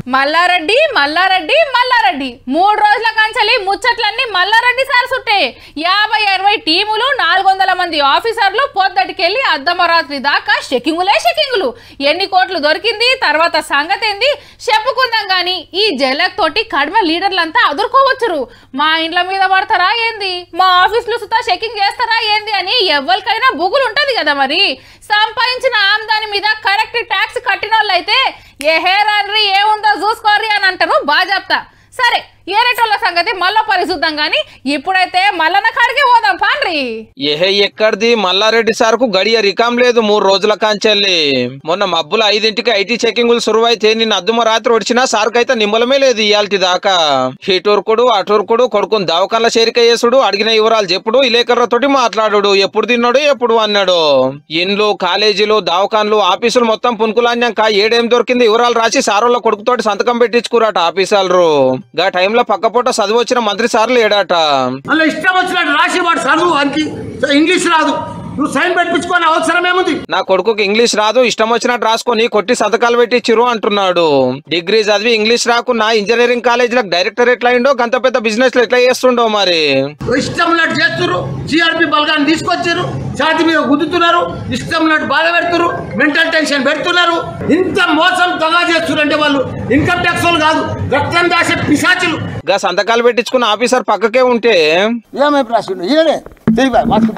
మల్లారెడ్డి మల్లారెడ్డి మల్లారెడ్డి మూడు రోజుల కంచెలి ముచ్చట్లన్నీ మల్లారెడ్డి సార్ సుట్టే యాభై అరవై టీములు నాలుగు వందల మంది ఆఫీసర్లు పొద్దటికెళ్ళి అర్ధమరాత్రి దాకా చెకింగులే చెకింగులు ఎన్ని కోట్లు దొరికింది తర్వాత సంగతి ఏంది చెప్పుకుందాం గాని ఈ జలక్ తోటి కడిమ లీడర్లంతా అదురుకోవచ్చురు మా ఇండ్ల మీద పడతారా ఏంది మా ఆఫీసులు సుతా చెకింగ్ చేస్తారా ఏంది అని ఎవరికైనా బుగులు ఉంటది కదా మరి సంపాదించిన ఆమ్దాని మీద కరెక్ట్ ట్యాక్స్ కట్టిన వాళ్ళైతే ఏ హెయిర్ ఆర్డర్ ఏముందో చూసుకోరి అని అంటారు బాగా చెప్తా సరే ఏరేటోళ్ళ సంగతి మళ్ళా పరిశుద్ధం గాని ఇప్పుడైతే మల్లన్న కాడికి పోదాం పాండ్రి ఏహే ఎక్కడిది మల్లారెడ్డి సార్కు గడియ రికాం లేదు మూడు రోజుల కాంచెల్లి మొన్న మబ్బుల ఐదింటికి ఐటీ చెకింగులు సురువైతే నిన్న అద్దుమ రాత్రి ఒడిచినా సార్కు అయితే నిమ్మలమే లేదు ఇయాల్టి దాకా ఇటూర్కుడు అటూర్కుడు కొడుకుని దవకాన్ల చేరిక చేసుడు అడిగిన వివరాలు చెప్పుడు ఇలేకర్రతోటి మాట్లాడు ఎప్పుడు తిన్నాడు ఎప్పుడు అన్నాడు ఇండ్లు కాలేజీలు దవాఖాన్లు ఆఫీసులు మొత్తం పునుకులాన్యాక ఏడేం దొరికింది వివరాలు రాసి సారోళ్ళ కొడుకుతోటి సంతకం పెట్టించుకురాట ఆఫీసర్లు గా టైంలో పక్కపూట చదివి వచ్చిన మంత్రి సార్లు ఏడాట మళ్ళీ ఇష్టం వచ్చినట్టు రాసి వాడు చదువు వానికి ఇంగ్లీష్ రాదు నువ్వు సైన్ పెట్టించుకోని అవసరం ఏముంది నా కొడుకుకి ఇంగ్లీష్ రాదు ఇష్టం వచ్చినట్టు రాసుకొని కొట్టి సంతకాలు పెట్టించిరు అంటున్నాడు డిగ్రీ చదివి ఇంగ్లీష్ రాకున్నా ఇంజనీరింగ్ కాలేజీలకు డైరెక్టర్ ఎట్లా అయిండో గంత పెద్ద బిజినెస్ ఎట్లా చేస్తుండో మరి ఇష్టం ఉన్నట్టు చేస్తున్నారు సిఆర్పి బలగాన్ని తీసుకొచ్చారు ఛాతి మీద గుద్దుతున్నారు ఇష్టం ఉన్నట్టు బాధ పెడుతున్నారు మెంటల్ టెన్షన్ పెడుతున్నారు ఇంత మోసం దగా చేస్తున్నారు అంటే వాళ్ళు ఇన్కమ్ ట్యాక్స్ వాళ్ళు కాదు రక్తం దాసే పిశాచులు గా సంతకాలు పెట్టించుకున్న ఆఫీసర్ పక్కకే ఉంటే ఏమైపు రాసిండు ఈయనే తెలియ మాస్క్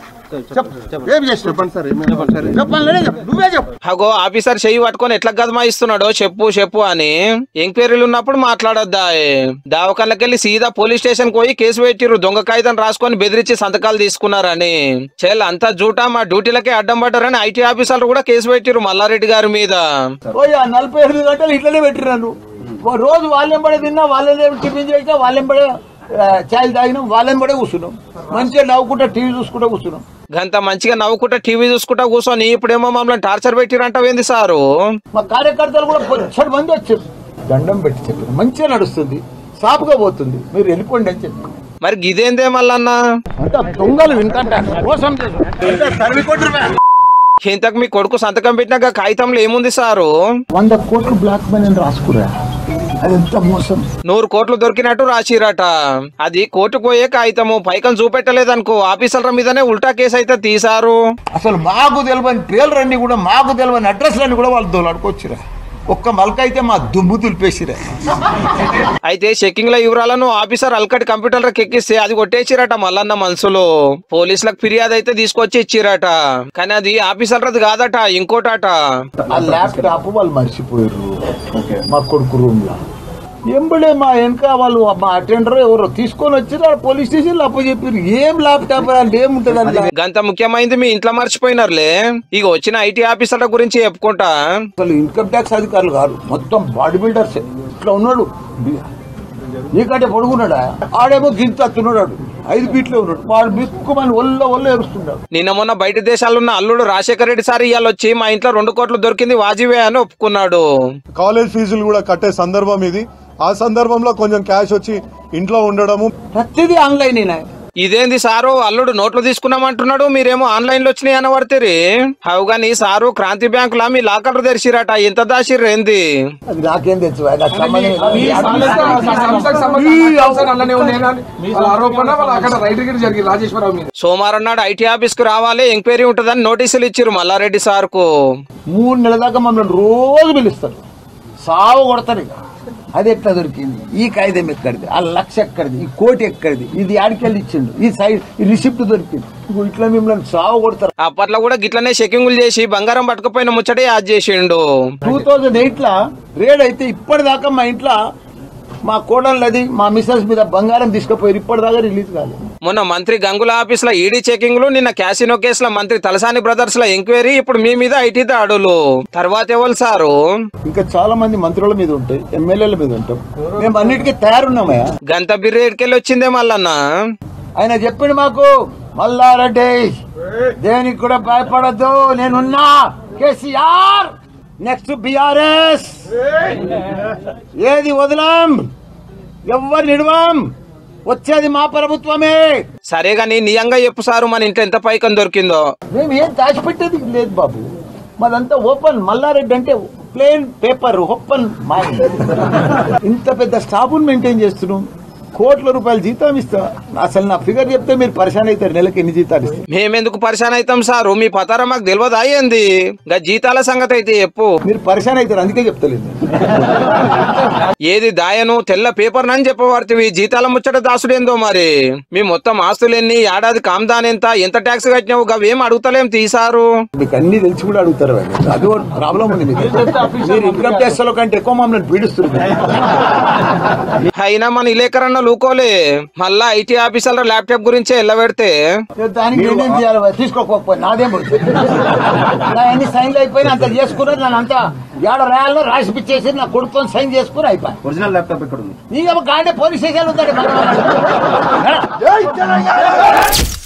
చెప్పు ఏం చేసి చెప్పండి సార్ చెప్పండి చెప్పు నువ్వే చెప్పు హగో ఆఫీసర్ చెయ్యి పట్టుకొని ఎట్లా గదమాయిస్తున్నాడో చెప్పు చెప్పు అని ఎంక్వైరీలు ఉన్నప్పుడు మాట్లాడొద్దా దావకాళ్ళకెళ్ళి సీదా పోలీస్ స్టేషన్ పోయి కేసు పెట్టిర్రు దొంగ కాగితం రాసుకొని బెదిరించి సంతకాలు తీసుకున్నారని చెల్ అంతా జూటా మా డ్యూటీలకే అడ్డం పడ్డారని ఐటీ ఆఫీసర్లు కూడా కేసు పెట్టిర్రు మల్లారెడ్డి గారి మీద ఓయ్ ఆ నలభై ఎనిమిది గంటలు ఇట్లనే పెట్టినాను రోజు వాళ్ళెంబడే తిన్నా వాళ్ళే టిఫిన్ చేసినా వాళ్ళెంబడే చాయ్ తాగినాం వాళ్ళెంబడే కూర్చున్నాం మంచిగా నవ్వుకుంటా టీవీ చూసుకుంటా కూర్చున్నాం గంత మంచిగా నవ్వుకుంటా టీవీ చూసుకుంటా కూర్చొని ఇప్పుడేమో మమ్మల్ని టార్చర్ పెట్టిరంటావేంది సారు మా కార్యకర్తలు కూడా పొచ్చడి మంది వచ్చారు దండం పెట్టి చెప్పారు మంచిగా నడుస్తుంది సాపుగా పోతుంది మీరు వెళ్ళిపోండి అని చెప్పి మరి గిదేందే మల్లన్నా అంటే దొంగలు వింటారు మోసం చేశారు తరిమి కొట్టురు ఇంతకు మీ కొడుకు సంతకం పెట్టినాక కాగితంలో ఏముంది సారు వంద కోట్లు బ్లాక్ మనీ అని రాసుకురా అది ఎంత మోసం నూరు కోట్లు దొరికినట్టు రాసిరట అది కోర్టుకు పోయే కాగితము పైకం చూపెట్టలేదనుకో ఆఫీసర్ల మీదనే ఉల్టా కేసు అయితే తీసారు అసలు మాకు తెలియని పేర్లన్నీ కూడా మాకు తెలియని అడ్రస్లన్నీ కూడా వాళ్ళు దోలాడుకొచ్చిరా ఒక్క మలక అయితే మా దుమ్ము దులిపేసిరా అయితే చెక్కింగ్ ల వివరాలను ఆఫీసర్ అల్కటి కంప్యూటర్ ఎక్కిస్తే అది కొట్టేసిరట మల్లన్న మనసులో పోలీసులకు ఫిర్యాదు అయితే తీసుకొచ్చి ఇచ్చిరట కానీ అది ఆఫీసర్లది కాదట ఇంకోటట ఆ ల్యాప్టాప్ వాళ్ళు మర్చిపోయారు మా కొడుకు రూమ్ లో ఎంబడే మా వెనక వాళ్ళు మా అటెండర్ ఎవరో తీసుకొని వచ్చారు పోలీస్ స్టేషన్ అప్పు చెప్పారు ఏం ల్యాప్టాప్ ఏముంటది అందులో? గంత ముఖ్యమైనది మీ ఇంట్లో మర్చిపోయినారులే ఇక వచ్చిన ఐటీ ఆఫీసర్ల గురించి చెప్పుకుంటా అసలు ఇన్కమ్ ట్యాక్స్ అధికారులు కాదు మొత్తం బాడీ బిల్డర్స్ ఇట్లా ఉన్నాడు నీకంటే పొడుగున్నాడా ఆడేమో గింత అత్తున్నాడు ఐదు ఫీట్లో ఉన్నాడు వాడు బిక్కుమని ఒళ్ళ ఒళ్ళ ఎరుస్తున్నాడు నిన్న మొన్న బయట దేశాల్లో ఉన్న అల్లుడు రాజశేఖర రెడ్డి సార్ ఇవాళ వచ్చి మా ఇంట్లో రెండు కోట్లు దొరికింది వాజివే అని ఒప్పుకున్నాడు కాలేజ్ ఫీజులు కూడా కట్టే సందర్భం ఇది ఆ సందర్భంలో కొంచెం క్యాష్ వచ్చి ఇంట్లో ఉండడము ప్రతిదీ ఆన్లైన్ ఇదేంది సారు అల్లుడు నోట్లు తీసుకున్నామంటున్నాడు మీరేమో ఆన్లైన్ లో వచ్చినాయి అనబడితే అవుగాని సారు క్రాంతి బ్యాంక్ లా మీ లాకర్ తెరిచిరట ఎంత దాసిర్రు ఏంది అది నాకేం తెచ్చు నాకు సంబంధం ఆరోపణ వాళ్ళ అక్కడ రైట్ గిట్ జరిగింది రాజేశ్వరరావు మీద సోమవారం నాడు ఐటీ ఆఫీస్ కు రావాలి ఎంక్వైరీ ఉంటుందని నోటీసులు ఇచ్చిరు మల్లారెడ్డి సార్ కు మూడు నెలల దాకా మమ్మల్ని రోజు పిలుస్తారు సావు కొడతారు ఇక అది ఎట్లా దొరికింది ఈ కాగితం ఎక్కడిది ఆ లక్ష ఎక్కడిది ఈ కోటి ఎక్కడిది ఇది ఆడికెళ్ళి ఇచ్చిండు ఈ సైడ్ ఈ రిసిప్ట్ దొరికింది ఇగో ఇట్లా మిమ్మల్ని సావు కొడతారు అప్పట్లో కూడా గిట్లనే చెకింగులు చేసి బంగారం పట్టుకుపోయిన ముచ్చటే యాద్ చేసిండు టూ థౌజండ్ ఎయిట్ లా రేడ్ అయితే ఇప్పటిదాకా మా ఇంట్లో మా కోడళ్ళది మా మిస్సెస్ మీద బంగారం తీసుకుపోయారు ఇప్పటిదాకా రిలీజ్ కాలేదు మొన్న మంత్రి గంగుల ఆఫీస్ లో ఈడీ చెకింగ్లు నిన్న క్యాసినో కేసులో మంత్రి తలసాని బ్రదర్స్ లో ఎంక్వైరీ ఇప్పుడు మీ మీద ఐటీ దాడులు తర్వాత ఎవరు సారు ఇంకా చాలా మంది మంత్రుల మీద ఉంటాయి ఎమ్మెల్యేల మీద ఉంటాం మేము అన్నిటికీ తయారున్నామయ్యా గంత బిర్రేడికెళ్ళి వచ్చిందే మల్లన్న ఆయన చెప్పిండు మాకు మల్లారెడ్డి దేనికి కూడా భయపడద్దు నేనున్నా కేసీఆర్ నెక్స్ట్ బిఆర్ఎస్ ఏది వదలం ఎవ్వరు నిడవం వచ్చేది మా ప్రభుత్వమే సరే గాని నియంగా చెప్పు సారు మన ఇంట్లో ఎంత పైకం దొరికిందో మేము ఏం దాచిపెట్టేది లేదు బాబు మాదంతా ఓపెన్ మల్లారెడ్డి అంటే ప్లేన్ పేపర్ ఓపెన్ మైండ్ ఇంత పెద్ద స్టాఫ్ మెయింటైన్ చేస్తున్నాం కోట్ల రూపాయలు జీతం ఇస్తా అసలు నా ఫిగర్ చెప్తే మీరు పరిశాన్ అవుతారు నెలకి ఎన్ని జీతాలు ఇస్తారు మేమెందుకు పరిశాన్ అవుతాం సారు మీ పతారా మాకు తెలియదు అయ్యింది గా జీతాల సంగతి అయితే చెప్పు మీరు పరిశాన్ అవుతారు అందుకే చెప్తలేదు ఏది దాయను తెల్ల పేపర్ నని చెప్పబడుతుంది జీతాల ముచ్చట దాసుడేందో మరి మీ మొత్తం ఆస్తులెన్ని ఏడాది కామ్దాన్ ఎంత ఎంత ట్యాక్స్ కట్టినావు గవేం అడుగుతలేం తీసారు మీకు అన్ని తెలిసి కూడా అడుగుతారు వాళ్ళు. అది ఒక ప్రాబ్లం ఉంది మీకు మీరు ఇన్కమ్ ట్యాక్స్ లో కంటే ఎక్కువ మమ్మల్ని పీడిస్తుంది అయినా మన ఇలేకరన్న లూకోలే మళ్ళా ఐటీ ఆఫీసర్ల ల్యాప్టాప్ గురించి ఎల్లబెడితే దానికి నేనేం చేయాలి తీసుకోకపోయి నాదేం పోతుంది. నా ఎన్ని సైన్లు అయిపోయినా అంత చేసుకున్నారు నన్ను అంతా ఏడ రాయాలో రాసి పిచ్చేసి నా కొడుకుతో సైన్ చేసుకుని అయిపోయి ఒరిజినల్ ల్యాప్టాప్ ఎక్కడ ఉంది నీ గాడే పోలీస్ స్టేషన్ ఉందండి